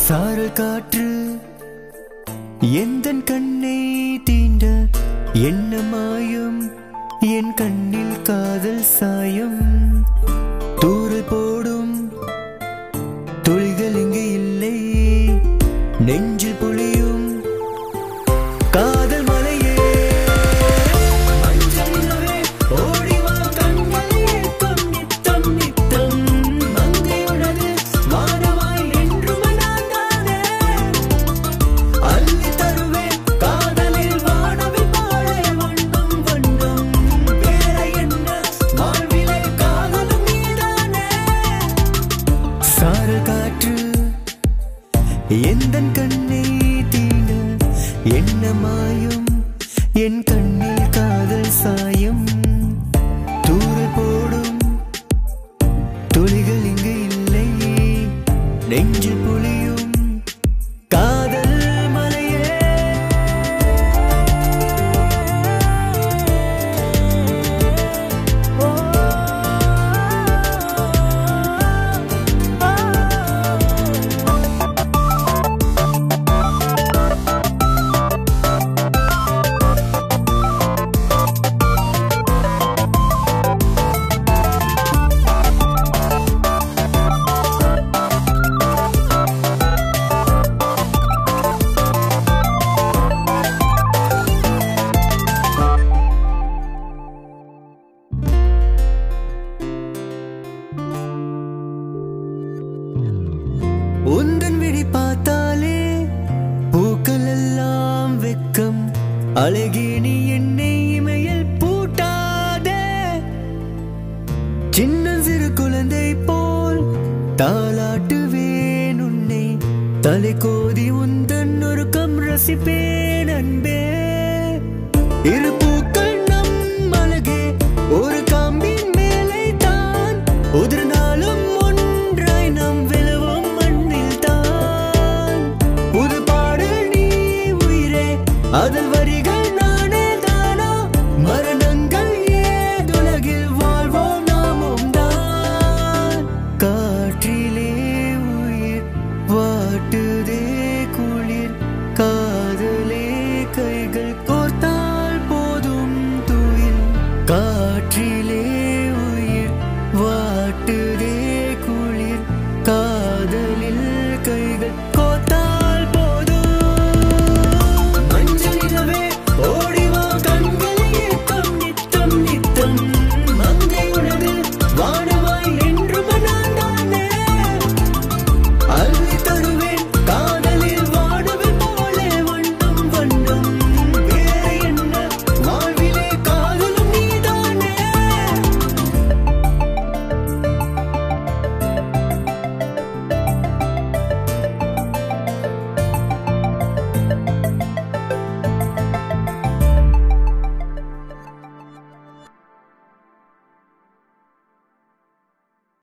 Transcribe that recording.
சாரல் காற்று எந்தன் கண்ணை தீண்ட என்ன மாயம் என் கண்ணில் காதல் சாயம் தூரல் போடும் துளிகள் இங்கு இல்லை நெஞ்சில் பொழியும் காதல் மலையே மஞ்சள் நிலவே, ஓடி வா கண்கள் ஏக்கம் நித்தம் நித்தம் மங்கையுனது வானமாய் என்றும் நான் தானே அள்ளி தருவேன் காதலில் வானவில் பாழை வண்ணம் வண்ணம் வேற என்ன வாழ்விலை காதலும் நீதானே சாரல் காற்று எந்தன் கண்ணை தீண்ட என்ன மாயம் என் கண்ணில் காதல் சாயம் தூரல் போடும் துளிகள் இங்கு இல்லை நெஞ்சு புலியும் காதல் மலையே உந்தன் விழி பார்த்தாலே பூக்கள் எல்லாம் வெக்கம் அழகே நீ என்னை இமையில் பூட்டாதே சின்ன சிறு குழந்தை போல் தாளாட்டுவேன் உன்னை தலை கோதி உந்தன் ஒரு கம் ரசிப்பேன் அன்பே இருப்பு